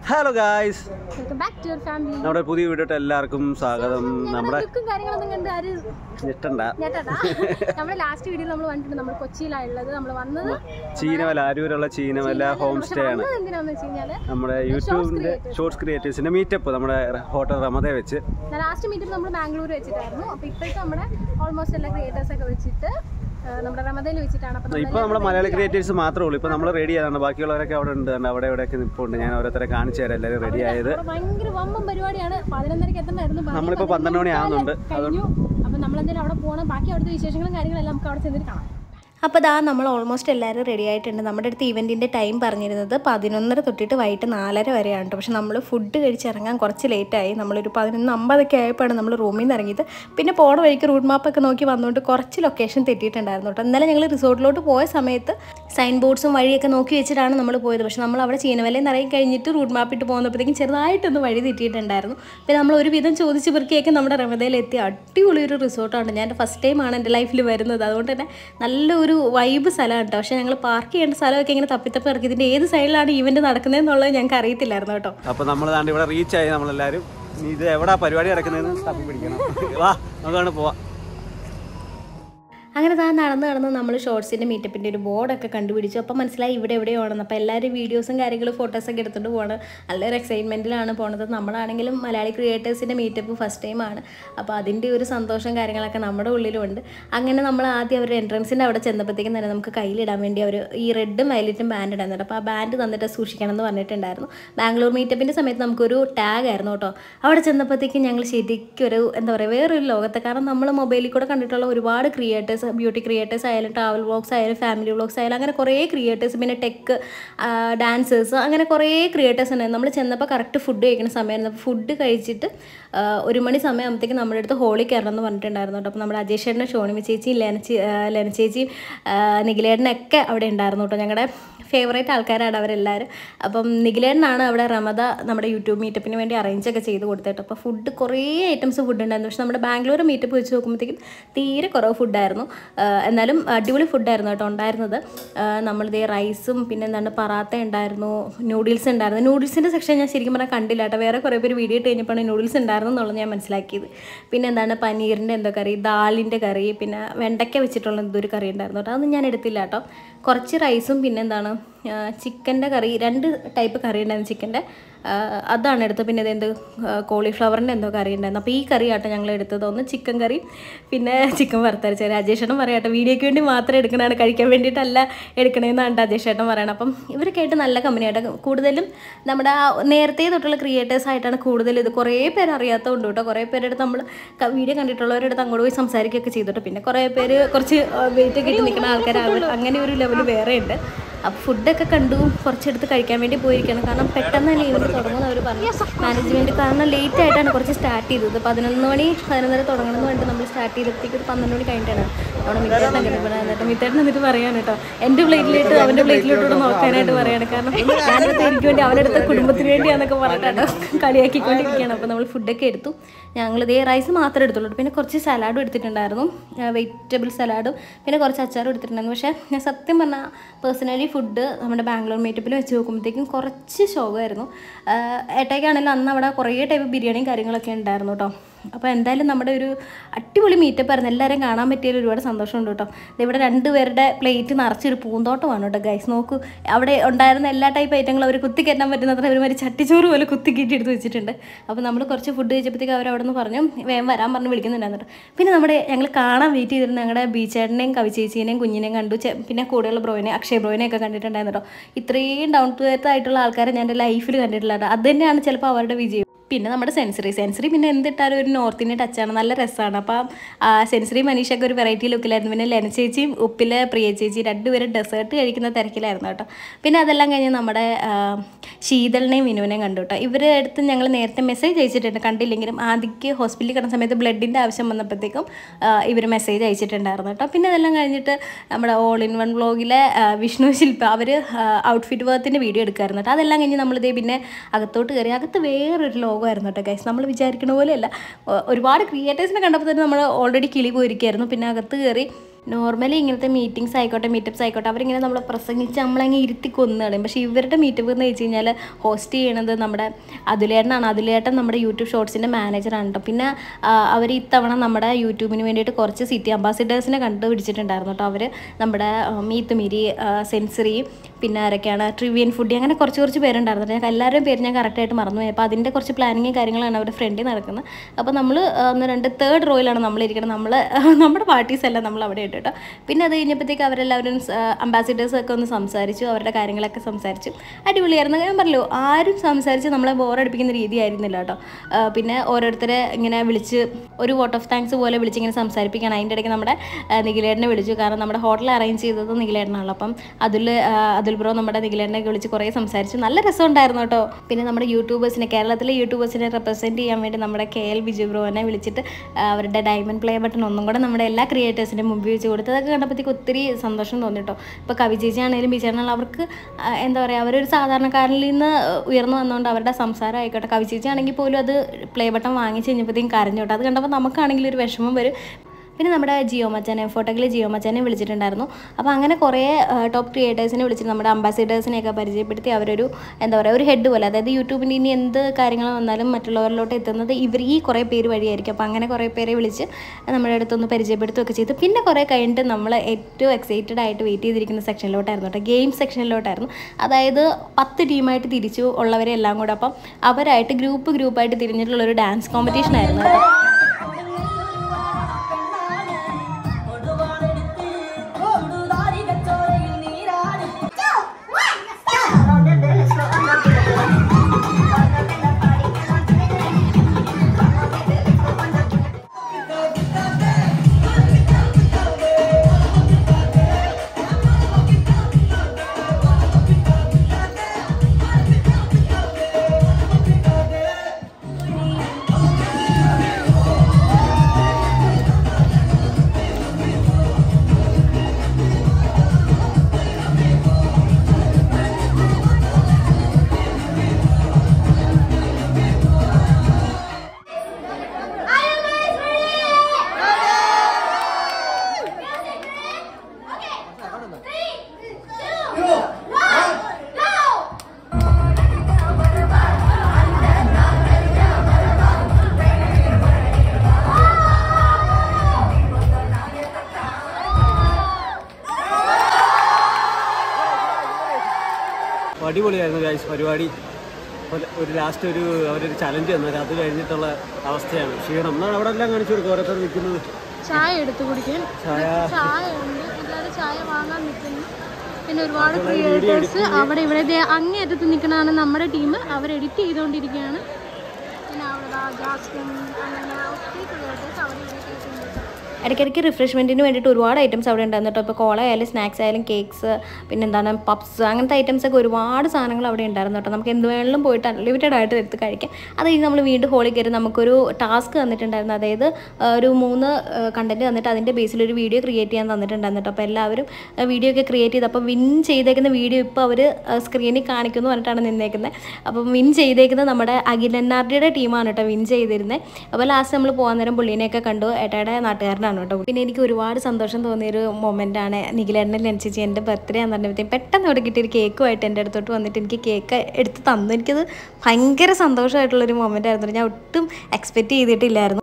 hello guys welcome back to your family നമ്മുടെ പുതിയ വീഡിയോട്ട് എല്ലാവർക്കും സ്വാഗതം നമ്മുടെ ലുക്കും കാര്യങ്ങളൊന്നും കണ്ട് ആര് ഞെട്ടണ്ട ഞെട്ടട്ടാ നമ്മുടെ ലാസ്റ്റ് വീഡിയോയിൽ നമ്മൾ വന്നിട്ടുണ്ട് നമ്മൾ കൊച്ചിയിലായുള്ളത് നമ്മൾ വന്നത് ചീനമല അരൂരുള്ള ചീനമല ഹോം പക്ഷെ സ്റ്റേ ആണ് വന്നത് എന്തിനാന്ന് വെച്ച് കഴിഞ്ഞാല് നമ്മുടെ യൂട്യൂബിന്റെ ഷോർട്സ് ക്രിയേറ്റേഴ്സിന്റെ മീറ്റപ്പ് നമ്മുടെ ഹോട്ടൽ റമദ വെച്ച് ലാസ്റ്റ് മീറ്റിൽ നമ്മൾ ബാംഗ്ലൂർ വെച്ചിട്ടായിരുന്നു അപ്പൊ ഇപ്പോഴത്തെ നമ്മുടെ ഓൾമോസ്റ്റ് എല്ലാ ക്രിയേറ്റേഴ്സ് ഒക്കെ വെച്ചിട്ട് ആ, നമ്മുടെ റമദയിൽ വെച്ചിട്ടാണ് അപ്പൊ ഇപ്പൊ നമ്മുടെ മലയാളി ക്രിയേറ്റേഴ്സ് മാത്രമേ ഉള്ളൂ ഇപ്പൊ നമ്മൾ റെഡി ആയതാണ് ബാക്കിയുള്ളവരൊക്കെ അവിടെ ഉണ്ട് കണ്ടോ, അവിടെ ഇവിടെയൊക്കെ നിൽപ്പുണ്ട് ഞാൻ ഓരോരുത്തരെ കാണിച്ചു തരാം എല്ലാവരും റെഡി ആയത് അവിടെ ഭയങ്കര വമ്പം പരിപാടിയാണ് പതിനൊന്നരക്ക് എത്തണ്ടായിരുന്നു ബാക്കി നമ്മളിപ്പോ പന്ത്രണ്ട് മണി ആവുന്നുണ്ട് കഴിഞ്ഞു അപ്പൊ നമ്മളെന്തായാലും അവിടെ പോകണം ബാക്കി അവിടുത്തെ വിശേഷങ്ങളും കാര്യങ്ങളെല്ലാം നമുക്ക് അവിടെ ചെന്നിട്ട് കാണാം അപ്പോൾ ദാ നമ്മൾ ഓൾമോസ്റ്റ് എല്ലാവരും റെഡി ആയിട്ടുണ്ട് നമ്മുടെ അടുത്ത് ഇവൻറ്റിൻ്റെ ടൈം പറഞ്ഞിരുന്നത് പതിനൊന്നര തൊട്ടിട്ട് വൈകിട്ട് നാലര വരെയാണ് കേട്ടോ പക്ഷെ നമ്മൾ ഫുഡ് കഴിച്ചിറങ്ങാൻ കുറച്ച് ലേറ്റായി നമ്മളൊരു പതിനൊന്ന് അമ്പതൊക്കെ ആയപ്പോഴാണ് നമ്മൾ റൂമിൽ നിന്ന് ഇറങ്ങിയത് പിന്നെ പോണ വഴിക്ക് റൂട്ട് മാപ്പൊക്കെ നോക്കി വന്നുകൊണ്ട് കുറച്ച് ലൊക്കേഷൻ തെറ്റിയിട്ടുണ്ടായിരുന്നു കേട്ടോ ഇന്നലെ ഞങ്ങൾ റിസോർട്ടിലോട്ട് പോയ സമയത്ത് സൈൻ ബോർഡ്സും വഴിയൊക്കെ നോക്കി വെച്ചിട്ടാണ് നമ്മൾ പോയത് പക്ഷെ നമ്മൾ അവിടെ ചീനവലയിൽ നിറങ്ങി കഴിഞ്ഞിട്ട് റൂട്ട് മാപ്പിട്ട് പോകുന്നപ്പോഴത്തേക്കും ചെറുതായിട്ടൊന്ന് വഴി തെറ്റിയിട്ടുണ്ടായിരുന്നു പിന്നെ നമ്മൾ ഒരു വിധം ചോദിച്ച് പെറുക്കിയൊക്കെ നമ്മുടെ റമദയിൽ എത്തി അടിപൊളി ഒരു റിസോർട്ടാണ് ഞാൻ ഫസ്റ്റ് ടൈമാണ് എൻ്റെ ലൈഫിൽ വരുന്നത് അതുകൊണ്ട് തന്നെ നല്ലൊരു വൈബ് സ്ഥലമാണ് കേട്ടോ പക്ഷേ ഞങ്ങൾ പാർക്ക് ചെയ്യേണ്ട സ്ഥലമൊക്കെ ഇങ്ങനെ തപ്പിത്തപ്പി ഇറക്കി ഇതിൻ്റെ ഏത് സൈഡിലാണ് ഈവൻറ്റ് നടക്കുന്നതെന്നുള്ളത് ഞങ്ങൾക്ക് അറിയത്തില്ലായിരുന്നു കേട്ടോ അപ്പൊ നമ്മൾ ദാണ്ട് ഇവിടെ റീച്ച് ആയി നമ്മളെല്ലാരും ഇനി ഇത് എവിടാ പരിപാടി നടക്കുന്നതെന്ന് തപ്പി പിടിക്കണം വാ നമുക്കാണ് പോവാം അങ്ങനെ താ നടന്ന് നടന്ന് നമ്മൾ ഷോർട്സിൻ്റെ മീറ്റപ്പിൻ്റെ ഒരു ബോർഡൊക്കെ കണ്ടുപിടിച്ചു അപ്പോൾ മനസ്സിലായി ഇവിടെ എവിടെയാണെന്ന് അപ്പോൾ എല്ലാവരും വീഡിയോസും കാര്യങ്ങളും ഫോട്ടോസൊക്കെ എടുത്തുകൊണ്ട് പോകണം നല്ലൊരു എക്സൈറ്റ്മെൻറ്റിലാണ് പോണത് നമ്മളാണെങ്കിലും മലയാളി ക്രിയേറ്റേഴ്സിൻ്റെ മീറ്റപ്പ് ഫസ്റ്റ് ടൈമാണ് അപ്പോൾ അതിൻ്റെ ഒരു സന്തോഷം കാര്യങ്ങളൊക്കെ നമ്മുടെ ഉള്ളിലുണ്ട് അങ്ങനെ നമ്മൾ ആദ്യം അവർ എൻട്രൻസിൻ്റെ അവിടെ ചെന്നപ്പോഴത്തേക്കും തന്നെ നമുക്ക് കയ്യിലിടാൻ വേണ്ടി അവർ ഈ റെഡും വയലറ്റും ബാൻഡ് ഇടുന്നുണ്ട് അപ്പോൾ ആ ബാൻഡ് തന്നിട്ട് സൂക്ഷിക്കണം എന്ന് പറഞ്ഞിട്ടുണ്ടായിരുന്നു ബാംഗ്ലൂർ മീറ്റപ്പിൻ്റെ സമയത്ത് നമുക്കൊരു ടാഗ് ആയിരുന്നു കേട്ടോ അവിടെ ചെന്നപ്പോഴത്തേക്കും ഞങ്ങൾ ശരിക്കും ഒരു എന്താ പറയുക വേറൊരു ലോകത്തെ കാരണം നമ്മൾ മൊബൈലിൽ കൂടെ കണ്ടിട്ടുള്ള ഒരുപാട് ക്രിയേറ്റേഴ്സ് ബ്യൂട്ടി ക്രിയേറ്റേഴ്സ് ആയാലും ട്രാവൽ വ്ളോഗ്സ് ആയാലും ഫാമിലി വ്ളോഗ്സ് ആയാലും അങ്ങനെ കുറേ ക്രിയേറ്റേഴ്സ് പിന്നെ ടെക്ക് ഡാൻസേഴ്സ് അങ്ങനെ കുറേ ക്രിയേറ്റേഴ്സ് ഉണ്ടായിരുന്നു നമ്മൾ ചെന്നപ്പോൾ കറക്റ്റ് ഫുഡ് കഴിക്കുന്ന സമയമായിരുന്നു അപ്പോൾ ഫുഡ് കഴിച്ചിട്ട് ആ, ഒരു മണി സമയമാകുമ്പോഴത്തേക്കും നമ്മുടെ അടുത്ത് ഹോളി കയറണം എന്ന് പറഞ്ഞിട്ടുണ്ടായിരുന്നു കേട്ടോ അപ്പോൾ നമ്മുടെ അജയ് ചേട്ടനും ഷോണിമി ചേച്ചി ലെന ചേ- ആ, ലെന ചേച്ചി നിഖിലേട്ടനൊക്കെ അവിടെ ഉണ്ടായിരുന്നു കേട്ടോ ഞങ്ങളുടെ ഫേവറേറ്റ് ആൾക്കാരാണ് അവരെല്ലാവരും അപ്പം നിഖിലേട്ടനാണ് അവിടെ റമദ നമ്മുടെ യൂട്യൂബ് മീറ്റപ്പിന് വേണ്ടി അറേഞ്ച് ഒക്കെ ചെയ്ത് കൊടുത്തിട്ട് അപ്പോൾ ഫുഡ് കുറേ ഐറ്റംസ് ഫുഡ് ഉണ്ടായിരുന്നു പക്ഷെ നമ്മുടെ ബാംഗ്ലൂർ മീറ്റപ്പ് വെച്ച് നോക്കുമ്പോഴത്തേക്കും തീരെ കുറവ് ഫുഡായിരുന്നു എന്നാലും അടിപൊളി ഫുഡായിരുന്നു കേട്ടോ ഉണ്ടായിരുന്നത് നമ്മളിതേ റൈസും പിന്നെ എന്താണ് പറാത്ത ഉണ്ടായിരുന്നു നൂഡിൽസ് ഉണ്ടായിരുന്നു നൂഡിൽസിൻ്റെ സെക്ഷൻ ഞാൻ ശരിക്കും പറഞ്ഞാൽ കണ്ടില്ല കേട്ടോ വേറെ കുറേ പേര് വീഡിയോ ഇട്ട് കഴിഞ്ഞപ്പോഴാണ് നൂഡിൽസ് ഉണ്ടായിരുന്നു എന്നുള്ളത് ഞാൻ മനസ്സിലാക്കിയത് പിന്നെ എന്താണ് പനീറിൻ്റെ എന്തോ കറി ദാലിൻ്റെ കറി പിന്നെ വെണ്ടയ്ക്ക വെച്ചിട്ടുള്ള എന്തോ ഒരു കറി ഉണ്ടായിരുന്നു കേട്ടോ അതൊന്നും ഞാൻ എടുത്തില്ല കേട്ടോ കുറച്ച് റൈസും പിന്നെ എന്താണ് ചിക്കൻ്റെ കറി രണ്ട് ടൈപ്പ് കറി ഉണ്ടായിരുന്നു ചിക്കൻ്റെ അതാണ് എടുത്തത് പിന്നെ ഇതെന്ത് കോളിഫ്ലവറിൻ്റെ എന്തോ കറി ഉണ്ടായിരുന്നു അപ്പോൾ ഈ കറി ആട്ടോ ഞങ്ങൾ എടുത്തത് ഒന്ന് ചിക്കൻ കറി പിന്നെ ചിക്കൻ വറുത്തരച്ച രാജേഷേട്ടൻ പറയാട്ടോ വീഡിയോയ്ക്ക് വേണ്ടി മാത്രം എടുക്കണതാണ് കഴിക്കാൻ വേണ്ടിയിട്ടല്ല എടുക്കണേന്നാണ് രാജേഷേട്ടൻ പറയണത് അപ്പം ഇവരൊക്കെ ആയിട്ട് നല്ല കമ്പനിയായിട്ട് കൂടുതലും നമ്മുടെ ആ നേരത്തെ തൊട്ടുള്ള ക്രിയേറ്റേഴ്സ് ആയിട്ടാണ് കൂടുതൽ ഇത് കുറേ പേര് അറിയാത്തതുകൊണ്ട് കേട്ടോ കുറേ പേരെടുത്ത് നമ്മൾ വീഡിയോ കണ്ടിട്ടുള്ളവരെടുത്ത് അങ്ങോട്ട് പോയി സംസാരിക്കുകയൊക്കെ ചെയ്തിട്ട് പിന്നെ കുറേ പേര് കുറച്ച് വെയിറ്റ് ഒക്കെ ഇട്ട് നിൽക്കുന്ന ആൾക്കാരാണ് അങ്ങനെ ഒരു ലെവൽ വേറെ ഉണ്ട് അപ്പോൾ ഫുഡൊക്കെ കണ്ടു കുറച്ചെടുത്ത് കഴിക്കാൻ വേണ്ടി പോയിരിക്കണം കാരണം പെട്ടെന്ന് തന്നെ ഇവർ തുടങ്ങുമെന്ന് അവർ പറഞ്ഞു മാനേജ്മെൻറ്റ് കാരണം ലേറ്റ് ആയിട്ടാണ് കുറച്ച് സ്റ്റാർട്ട് ചെയ്തത് പതിനൊന്ന് മണി പതിനൊന്നര തുടങ്ങണം എന്ന് പറഞ്ഞിട്ട് നമ്മൾ സ്റ്റാർട്ട് ചെയ്തപ്പോഴത്തേക്ക് ഒരു പന്ത്രണ്ട് മണി കഴിഞ്ഞിട്ടാണ് നമ്മുടെ മിത്തേട്ടൻ അങ്ങനെ പറയാൻ കേട്ടോ മിത്തേട്ടൻ എന്നിട്ട് പറയാണ് കേട്ടോ എൻ്റെ പ്ലേറ്റിലിട്ട് അവൻ്റെ പ്ലേറ്റിലോട്ട് നോക്കാനായിട്ട് പറയാണ് കാരണം ഞാനടുത്ത് എനിക്ക് വേണ്ടി അവനടുത്ത കുടുംബത്തിന് വേണ്ടിയാന്നൊക്കെ പറഞ്ഞിട്ടോ കളിയാക്കിക്കൊണ്ടിരിക്കുകയാണ് അപ്പോൾ നമ്മൾ ഫുഡൊക്കെ എടുത്തു ഞങ്ങൾ ഇതേ റൈസ് മാത്രമേ എടുത്തുള്ളൂ പിന്നെ കുറച്ച് സലാഡും എടുത്തിട്ടുണ്ടായിരുന്നു വെജിറ്റബിൾ സലാഡും പിന്നെ കുറച്ച് അച്ചാറും എടുത്തിട്ടുണ്ടായിരുന്നു പക്ഷേ ഞാൻ സത്യം പറഞ്ഞാൽ പേഴ്സണലി ഫുഡ് നമ്മുടെ ബാംഗ്ലൂർ മീറ്റപ്പിൽ വെച്ച് നോക്കുമ്പോഴത്തേക്കും കുറച്ച് ശോകമായിരുന്നു ഏട്ടയ്ക്കാണെങ്കിലും അന്ന് അവിടെ കുറേ ടൈപ്പ് ബിരിയാണിയും കാര്യങ്ങളൊക്കെ ഉണ്ടായിരുന്നു കേട്ടോ അപ്പോൾ എന്തായാലും നമ്മുടെ ഒരു അടിപൊളി മീറ്റപ്പ് ആയിരുന്നു എല്ലാവരെയും കാണാൻ പറ്റിയതിൽ ഒരുപാട് സന്തോഷമുണ്ട് കേട്ടോ ദേ ഇവിടെ രണ്ടുപേരുടെ പ്ലേറ്റ് നിറച്ചൊരു പൂന്തോട്ടമാണ് കേട്ടോ ഗൈസ് നോക്കൂ അവിടെ ഉണ്ടായിരുന്ന എല്ലാ ടൈപ്പ് ഐറ്റങ്ങളും അവർ കുത്തിക്കയറ്റാൻ പറ്റുന്നത്ര ഒരുമാതിരി ചട്ടിച്ചോറ് പോലെ കുത്തിക്കയറ്റി എടുത്ത് വെച്ചിട്ടുണ്ട് അപ്പോൾ നമ്മൾ കുറച്ച് ഫുഡ് കഴിച്ചപ്പോഴത്തേക്ക് അവർ അവിടെ നിന്ന് പറഞ്ഞു വേഗം വരാൻ പറഞ്ഞ് വിളിക്കുന്നുണ്ടായിരുന്നു കേട്ടോ പിന്നെ നമ്മുടെ ഞങ്ങൾ കാണാൻ വെയിറ്റ് ചെയ്തിരുന്ന ഞങ്ങളുടെ ബീച്ചേട്ടനെയും കവിചേച്ചീനെയും കുഞ്ഞിനെയും കണ്ടു ചെ- പിന്നെ കൂടെയുള്ള ബ്രോയിനെ അക്ഷയ് ബ്രോയിനെ ഒക്കെ കണ്ടിട്ടുണ്ടായിരുന്നു കേട്ടോ ഇത്രയും ഡൗൺ ടു എർത്ത് ആയിട്ടുള്ള ആൾക്കാരെ ഞാൻ എൻ്റെ ലൈഫിൽ കണ്ടിട്ടില്ല കേട്ടോ അത് തന്നെയാണ് ചിലപ്പോൾ അവരുടെ വിജയം പിന്നെ നമ്മുടെ സെൻസറി സെൻസറി പിന്നെ എന്തിട്ടാലും ഒരു നോർത്ത് ഇന്ത്യൻ ടച്ചാണ് നല്ല രസമാണ് അപ്പം സെൻസറി മനീഷൊക്കെ ഒരു വെറൈറ്റി ലുക്കിലായിരുന്നു പിന്നെ ലെന ചേച്ചിയും ഉപ്പിലെ പ്രിയ ചേച്ചി രണ്ടുപേരും ഡെസേർട്ട് കഴിക്കുന്ന തിരക്കിലായിരുന്നു കേട്ടോ പിന്നെ അതെല്ലാം കഴിഞ്ഞ് നമ്മുടെ ആ, ശീതളിനെയും വിനുവിനെയും കണ്ടു കേട്ടോ ഇവരുടെ അടുത്ത് ഞങ്ങൾ നേരത്തെ മെസ്സേജ് അയച്ചിട്ടുണ്ട് കണ്ടില്ലെങ്കിലും ആദ്യക്ക് ഹോസ്പിറ്റലിൽ കിടന്ന സമയത്ത് ബ്ലഡിൻ്റെ ആവശ്യം വന്നപ്പോഴത്തേക്കും ഇവർ മെസ്സേജ് അയച്ചിട്ടുണ്ടായിരുന്നു കേട്ടോ പിന്നെ അതെല്ലാം കഴിഞ്ഞിട്ട് നമ്മുടെ ഓൾ ഇൻ വൺ വ്ളോഗിലെ വിഷ്ണു ശില്പ അവർ ഔട്ട്ഫിറ്റ് വർത്തിൻ്റെ വീഡിയോ എടുക്കായിരുന്നു കേട്ടോ അതെല്ലാം കഴിഞ്ഞ് നമ്മളിതേ പിന്നെ അകത്തോട്ട് കയറി അകത്ത് വേറൊരു ലോകമായിരുന്നു കേട്ടോ ഗൈസ് നമ്മൾ വിചാരിക്കണ പോലെയല്ല ഒ- ഒരുപാട് ക്രിയേറ്റേഴ്സിനെ കണ്ടപ്പോൾ തന്നെ നമ്മൾ ഓൾറെഡി കിളി പോയിരിക്കുകയായിരുന്നു പിന്നെ അകത്ത് കയറി നോർമലി ഇങ്ങനത്തെ മീറ്റിംഗ്സ് ആയിക്കോട്ടെ മീറ്റപ്സ് ആയിക്കോട്ടെ അവരിങ്ങനെ നമ്മളെ പ്രസംഗിച്ച് നമ്മളങ്ങ് ഇരുത്തി കൊന്നു കളയും പക്ഷേ ഇവരുടെ മീറ്റപ്പ് എന്ന് വെച്ച് കഴിഞ്ഞാൽ ഹോസ്റ്റ് ചെയ്യണത് നമ്മുടെ അതുലേട്ടനാണ് അതുലേട്ടൻ നമ്മുടെ യൂട്യൂബ് ഷോർട്സിൻ്റെ മാനേജറാണ് കേട്ടോ പിന്നെ അവർ ഇത്തവണ നമ്മുടെ യൂട്യൂബിന് വേണ്ടിയിട്ട് കുറച്ച് സിറ്റി അംബാസിഡേഴ്സിനെ കണ്ടുപിടിച്ചിട്ടുണ്ടായിരുന്നു കേട്ടോ അവർ നമ്മുടെ ആ, മീത്ത് മിരി ആ, സെൻസറി പിന്നെ ആരൊക്കെയാണ് ട്രിവിയൻ ഫുഡി അങ്ങനെ കുറച്ച് കുറച്ച് പേരുണ്ടായിരുന്നു ഞാൻ എല്ലാവരുടെയും പേര് ഞാൻ കറക്റ്റായിട്ട് മറന്നുപോയി അപ്പോൾ അതിൻ്റെ കുറച്ച് പ്ലാനിങ്ങും കാര്യങ്ങളാണ് അവരുടെ ഫ്രണ്ടിൽ നടക്കുന്നത് അപ്പോൾ നമ്മൾ ഒന്ന് രണ്ട് തേർഡ് റോയിലാണ് നമ്മളിരിക്കുന്നത് നമ്മൾ നമ്മുടെ പാർട്ടീസ് എല്ലാം നമ്മൾ അവിടെ ഇട്ടു കേട്ടോ പിന്നെ അത് കഴിഞ്ഞപ്പോഴത്തേക്ക് അവരെല്ലാവരും അംബാസിഡേഴ്സ് ഒക്കെ ഒന്ന് സംസാരിച്ചു അവരുടെ കാര്യങ്ങളൊക്കെ സംസാരിച്ചു അടിപൊളിയായിരുന്നു ഞാൻ പറഞ്ഞല്ലോ ആരും സംസാരിച്ച് നമ്മളെ ബോറടിപ്പിക്കുന്ന രീതി ആയിരുന്നില്ല കേട്ടോ ആ, പിന്നെ ഓരോരുത്തരെ ഇങ്ങനെ വിളിച്ച് ഒരു വോട്ട് ഓഫ് താങ്ക്സ് പോലെ വിളിച്ച് ഇങ്ങനെ സംസാരിപ്പിക്കുകയാണ് അതിൻ്റെ ഇടയ്ക്ക് നമ്മുടെ ആ, നിഖിലേട്ടനെ വിളിച്ചു കാരണം നമ്മുടെ ഹോട്ടൽ അറേഞ്ച് ചെയ്തത് നിഖിലേട്ടനാണല്ലോ അപ്പം അതിൽ അതുൽ ബ്രോ നമ്മുടെ നിഖിലേട്ടനെ വിളിച്ച് കുറേ സംസാരിച്ചു നല്ല രസമുണ്ടായിരുന്നു കേട്ടോ പിന്നെ നമ്മുടെ യൂട്യൂബേഴ്സിനെ കേരളത്തിലെ യൂട്യൂബേഴ്സിനെ റെപ്രസെൻറ്റ് ചെയ്യാൻ വേണ്ടി നമ്മുടെ കെ എൽ ബിജു ബ്രോനെ വിളിച്ചിട്ട് ആ, അവരുടെ ഡയമണ്ട് പ്ലേ ബട്ടൺ ഒന്നും കൂടെ നമ്മുടെ എല്ലാ ക്രിയേറ്റേഴ്സിൻ്റെ മുമ്പിൽ വെച്ച് കൊടുത്ത് അതൊക്കെ കണ്ടപ്പോഴത്തേക്ക് ഒത്തിരി സന്തോഷം തോന്നി കേട്ടോ ഇപ്പോൾ കവി ചേച്ചി ആണെങ്കിലും ബിജാണെങ്കിലും അവർക്ക് ആ, എന്താ പറയുക അവരൊരു സാധാരണക്കാരിൽ നിന്ന് ഉയർന്നു വന്നുകൊണ്ട് അവരുടെ സംസാരം ആയിക്കോട്ടെ കവി ചേച്ചി ആണെങ്കിൽ പോലും അത് പ്ലേ ബട്ടൺ വാങ്ങിച്ച് കഴിഞ്ഞപ്പോഴത്തേക്കും കരഞ്ഞു കേട്ടോ അത് കണ്ടപ്പോൾ നമുക്കാണെങ്കിലും ഒരു വിഷമം വരും പിന്നെ നമ്മുടെ ജിയോ മച്ചാനെ ഫോട്ടോക്കിൽ ജിയോ മച്ചാനെ വിളിച്ചിട്ടുണ്ടായിരുന്നു അപ്പോൾ അങ്ങനെ കുറേ ടോപ്പ് ക്രിയേറ്റേഴ്സിനെ വിളിച്ചിട്ട് നമ്മുടെ അംബാസിഡേഴ്സിനെയൊക്കെ പരിചയപ്പെടുത്തി അവരൊരു എന്താ പറയുക ഒരു ഹെഡ് പോലെ അതായത് യൂട്യൂബിൻ്റെ ഇനി എന്ത് കാര്യങ്ങൾ വന്നാലും മറ്റുള്ളവരിലോട്ട് എത്തുന്നത് ഇവർ ഈ കുറേ പേര് വഴിയായിരിക്കും അപ്പോൾ അങ്ങനെ കുറേ പേരെ വിളിച്ച് നമ്മുടെ അടുത്തൊന്ന് പരിചയപ്പെടുത്തുകയൊക്കെ ചെയ്തു പിന്നെ കുറേ കഴിഞ്ഞിട്ട് നമ്മൾ ഏറ്റവും എക്സൈറ്റഡ് ആയിട്ട് വെയിറ്റ് ചെയ്തിരിക്കുന്ന സെക്ഷനിലോട്ടായിരുന്നു കേട്ടോ ഗെയിം സെക്ഷനിലോട്ടായിരുന്നു അതായത് പത്ത് ടീമായിട്ട് തിരിച്ചു ഉള്ളവരെ എല്ലാം കൂടെ അപ്പം അവരായിട്ട് ഗ്രൂപ്പ് ഗ്രൂപ്പായിട്ട് തിരിഞ്ഞിട്ടുള്ള ഒരു ഡാൻസ് കോമ്പറ്റീഷൻ ആയിരുന്നു കേട്ടോ അപ്പോൾ അടിപൊളിയായിരുന്നു ഗൈസ് പരിപാടി ഒരു- ഒരു ലാസ്റ്റ് ഒരു അവരൊരു ചലഞ്ച് തന്നത് അത് കഴിഞ്ഞിട്ടുള്ള അവസ്ഥയാണ് ക്ഷീണം എന്നാൽ അവിടെ എല്ലാം കാണിച്ചു കൊടുക്കും ഓരോരുത്തർ നിൽക്കുന്നത് ചായ എടുത്തു കുടിക്കാൻ ചായ ചായ ഉണ്ട് എല്ലാവരും ചായ വാങ്ങാൻ നിൽക്കുന്നു പിന്നെ ഒരുപാട് ക്രിയേറ്റേഴ്സ് അവിടെ ഇവിടെ ദേ അങ്ങേയറ്റത്ത് നിൽക്കുന്നതാണ് നമ്മുടെ ടീം അവർ എഡിറ്റ് ചെയ്തുകൊണ്ടിരിക്കുകയാണ് പിന്നെ അവിടെ ദാ ജാസ്മിൻ അങ്ങനെ ഒത്തിരി ക്രിയേറ്റേഴ്സ് അവിടെ ഇവിടെ കേൾക്കുന്നുണ്ട് ഇടയ്ക്കിടയ്ക്ക് റിഫ്രഷ്മെൻറ്റിന് വേണ്ടിയിട്ട് ഒരുപാട് ഐറ്റംസ് അവിടെ ഉണ്ടായിരുന്നു കേട്ടോ ഇപ്പോൾ കോള ആയാലും സ്നാക്സ് ആയാലും കേക്ക്സ് പിന്നെ എന്താണ് പപ്സ് അങ്ങനത്തെ ഐറ്റംസ് ഒക്കെ ഒരുപാട് സാധനങ്ങൾ അവിടെ ഉണ്ടായിരുന്നു കേട്ടോ നമുക്ക് എന്ത് വേണമെങ്കിലും പോയിട്ട് അൺലിമിറ്റഡ് ആയിട്ട് എടുത്ത് കഴിക്കാം അത് കഴിഞ്ഞ് നമ്മൾ വീണ്ടും ഹോളിൽ കയറി നമുക്കൊരു ടാസ്ക് തന്നിട്ടുണ്ടായിരുന്നു അതായത് ആ, ഒരു മൂന്ന് കണ്ടന്റ് തന്നിട്ട് അതിൻ്റെ ബേസിൽ ഒരു വീഡിയോ ക്രിയേറ്റ് ചെയ്യാൻ തന്നിട്ടുണ്ടായിരുന്നു കേട്ടോ അപ്പോൾ എല്ലാവരും വീഡിയോ ഒക്കെ ക്രിയേറ്റ് ചെയ്ത് അപ്പോൾ വിൻ ചെയ്തേക്കുന്ന വീഡിയോ ഇപ്പോൾ അവർ സ്ക്രീനിൽ കാണിക്കുന്നു പറഞ്ഞിട്ടാണ് നിന്നേക്കുന്നത് അപ്പം വിൻ ചെയ്തേക്കുന്നത് നമ്മുടെ അഖിലന്നാർഡിയുടെ ടീമാണ് കേട്ടോ വിൻ ചെയ്തിരുന്നത് അപ്പോൾ ലാസ്റ്റ് നമ്മൾ പോകാൻ നേരം പുള്ളീനെയൊക്കെ കണ്ടു ഏട്ടയുടെ നാട്ടുകാരനാണ് കേട്ടോ പിന്നെ എനിക്ക് ഒരുപാട് സന്തോഷം തോന്നിയൊരു മൊമെൻ്റ് ആണ് നിഖിലേട്ടനെ ലഞ്ചിച്ച് എൻ്റെ ബർത്ത്ഡേ ആണെന്ന് പറഞ്ഞപ്പോഴത്തേക്കും പെട്ടെന്ന് അവിടെ കിട്ടിയൊരു കേക്കുമായിട്ട് എൻ്റെ അടുത്തോട്ട് വന്നിട്ട് എനിക്ക് കേക്ക് എടുത്ത് തന്നു എനിക്കത് ഭയങ്കര സന്തോഷമായിട്ടുള്ളൊരു മൊമെൻ്റ് ആയിരുന്നു ഞാൻ ഒട്ടും എക്സ്പെക്റ്റ് ചെയ്തിട്ടില്ലായിരുന്നു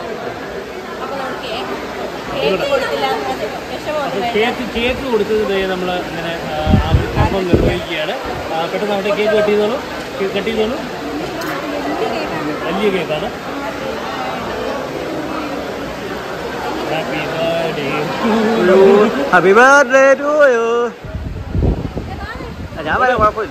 കേക്ക് കേക്ക് കൊടുത്തത് നമ്മൾ ഇങ്ങനെ ആ, ആ ഒരു കർമ്മം നിർവഹിക്കുകയാണ് ആ, പെട്ടെന്ന് അവിടെ കേക്ക് കട്ട് ചെയ്തോളൂ കേക്ക് കട്ട് ചെയ്തോളൂ വലിയ കേക്കാണ് happy birthday happy birthday to you ഞാൻ വരാം കുഴപ്പമില്ല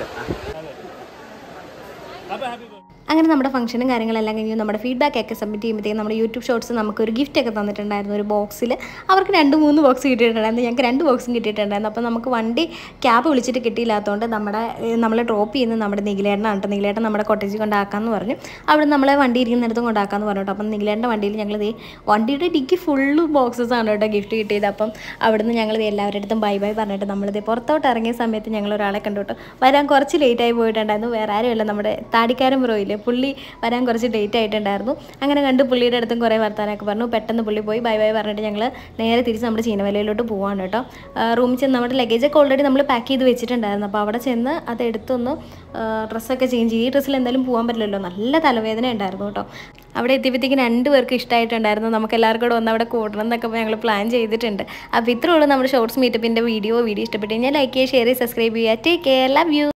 അപ്പോൾ ഹാപ്പി ബർത്ത്ഡേ അങ്ങനെ നമ്മുടെ ഫംഗ്ഷനും കാര്യങ്ങളെല്ലാം കഴിഞ്ഞ് നമ്മുടെ ഫീഡ്ബാക്ക് ഒക്കെ സബ്മിറ്റ് ചെയ്യുമ്പോഴത്തേക്കും നമ്മുടെ യൂട്യൂബ് ഷോർട്സ് നമുക്കൊരു ഗിഫ്റ്റ് ഒക്കെ തന്നിട്ടുണ്ടായിരുന്നു ഒരു ബോക്സിൽ അവർക്ക് രണ്ട് മൂന്ന് ബോക്സ് കിട്ടിയിട്ടുണ്ടായിരുന്നു ഞങ്ങൾക്ക് രണ്ട് ബോക്സും കിട്ടിയിട്ടുണ്ടായിരുന്നു അപ്പോൾ നമുക്ക് വണ്ടി ക്യാബ് വിളിച്ചിട്ട് കിട്ടിയില്ലാത്തതുകൊണ്ട് നമ്മുടെ ഏഹ്, നമ്മളെ ഡ്രോപ്പ് ചെയ്യുന്നത് നമ്മുടെ നിഖിലേട്ടനാണ് കേട്ടോ നിഖിലേട്ടൻ നമ്മുടെ കൊട്ടേജ് കൊണ്ടാക്കാമെന്ന് പറഞ്ഞു അവിടെ നമ്മളെ വണ്ടി ഇരിക്കുന്നിടത്ത് കൊണ്ടാക്കാമെന്ന് പറഞ്ഞു കേട്ടോ അപ്പം നിഖിലേട്ടൻ്റെ വണ്ടിയിൽ ഞങ്ങൾ ദേ വണ്ടിയുടെ ഡിക്കി ഫുള്ള് ബോക്സസ് ആണ് കേട്ടോ ഗിഫ്റ്റ് കിട്ടിയത് അപ്പം അവിടുന്ന് ഞങ്ങൾ എല്ലാവരുടെ അടുത്തും ബൈ ബൈ പറഞ്ഞിട്ട് നമ്മളിത് പുറത്തോട്ട് ഇറങ്ങിയ സമയത്ത് ഞങ്ങൾ ഒരാളെ കണ്ടു കേട്ടോ വരാൻ കുറച്ച് ലേറ്റായി പോയിട്ടുണ്ടായിരുന്നു വേറെ ആരുമല്ല നമ്മുടെ താടിക്കാരൻ ബ്രോയില്ലേ പുള്ളിയെ പുള്ളി വരാൻ കുറച്ച് ഡേറ്റ് ആയിട്ടുണ്ടായിരുന്നു അങ്ങനെ കണ്ട് പുള്ളിയുടെ അടുത്തും കുറേ വർത്താനമൊക്കെ പറഞ്ഞു പെട്ടെന്ന് പുള്ളി പോയി ബൈ ബൈ പറഞ്ഞിട്ട് ഞങ്ങൾ നേരെ തിരിച്ച് നമ്മുടെ ചീനവലയിലോട്ട് പോവാണ് കേട്ടോ റൂമിൽ ചെന്ന് നമ്മുടെ ലഗേജൊക്കെ ഓൾറെഡി നമ്മൾ പാക്ക് ചെയ്ത് വെച്ചിട്ടുണ്ടായിരുന്നു അപ്പോൾ അവിടെ ചെന്ന് അത് എടുത്തൊന്ന് ഡ്രസ്സൊക്കെ ചേഞ്ച് ചെയ്യും ഈ ഡ്രസ്സിൽ എന്തായാലും പോകാൻ പറ്റില്ലല്ലോ നല്ല തലവേദന ഉണ്ടായിരുന്നു കേട്ടോ അവിടെ എത്തിയപ്പോഴത്തേക്കും രണ്ട് പേർക്ക് ഇഷ്ടമായിട്ടുണ്ടായിരുന്നു നമുക്ക് എല്ലാവർക്കും കൂടെ ഒന്ന് അവിടെ കൂടണം എന്നൊക്കെ ഞങ്ങൾ പ്ലാൻ ചെയ്തിട്ടുണ്ട് അപ്പോൾ ഇത്രേ ഉള്ളൂ നമ്മുടെ ഷോർട്സ് മീറ്റപ്പിൻ്റെ വീഡിയോ വീഡിയോ ഇഷ്ടപ്പെട്ട് കഴിഞ്ഞാൽ ലൈക്ക് ചെയ്യുക ഷെയർ ചെയ്യുക സബ്സ്ക്രൈബ് ചെയ്യുക ടേക്ക് കെയർ ലവ് യു